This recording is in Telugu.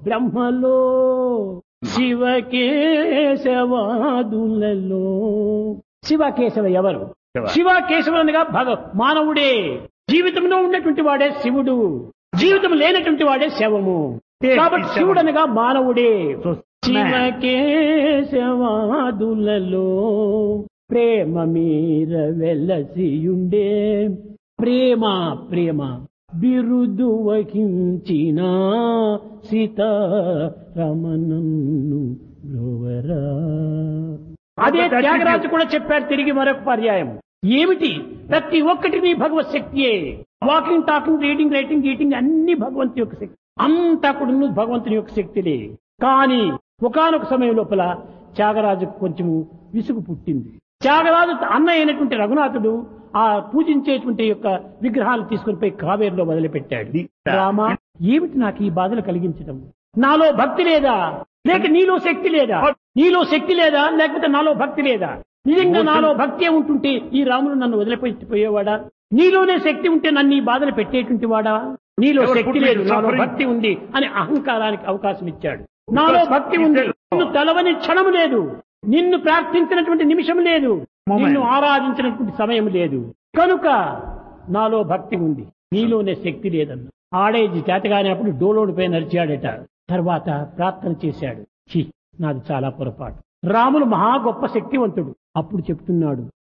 బ్రహ్మలో శివకేశవాదులలో శివకేశవ ఎవరు శివ. శివకేశవులు అనగా భగ మానవుడే జీవితంలో ఉన్నటువంటి వాడే శివుడు జీవితం లేనటువంటి వాడే శవము Yes, కాబట్టి శవం. శివుడు అనగా మానవుడే So, శివకేశవాదులలో ప్రేమ మీర వెలసియుండే ప్రేమ ప్రేమ బిరుదు వహించిన సీతారమణను బ్రోవరా అదే త్యాగరాజు కూడా చెప్పాడు తిరిగి మరొక పర్యాయం ఏమిటి ప్రతి ఒక్కటి నీ భగవత్ శక్తియే walking talking reading writing eating అన్ని భగవంతు యొక్క శక్తి అంతా కూడా నువ్వు భగవంతుని యొక్క శక్తిలే కానీ ఒకానొక సమయం లోపల త్యాగరాజుకు కొంచెము విసుగు పుట్టింది త్యాగరాజు అన్న అయినటువంటి రఘునాథుడు ఆ పూజించేటువంటి యొక్క విగ్రహాలు తీసుకుని పోయి కావేరులో వదిలిపెట్టాడు రామా ఏమిటి నాకు ఈ బాధలు కలిగించడం నాలో భక్తి లేదా లేక నీలో శక్తి లేదా నీలో శక్తి లేదా లేకపోతే నాలో భక్తి లేదా నిజంగా నాలో భక్తి ఉంటుంటే ఈ రాముడు నన్ను వదిలిపెట్టిపోయేవాడా నీలోనే శక్తి ఉంటే నన్ను ఈ బాధలు పెట్టేటువంటి వాడా నీలో Your శక్తి foot లేదు is నాలో suffering. భక్తి ఉంది అని అహంకారానికి అవకాశం ఇచ్చాడు నాలో భక్తి ఉంది నిన్ను తెలవని క్షణం లేదు నిన్ను ప్రార్థించినటువంటి నిమిషం లేదు Moment. నిన్ను ఆరాధించినటువంటి సమయం లేదు కనుక నాలో భక్తి ఉంది నీలోనే శక్తి లేదన్న ఆడేది చేతగానేప్పుడు డోలోడిపై నడిచాడట తర్వాత ప్రార్థన చేశాడు ఛీ నాది చాలా పొరపాటు రాములు మహా గొప్ప శక్తివంతుడు అప్పుడు చెప్తున్నాడు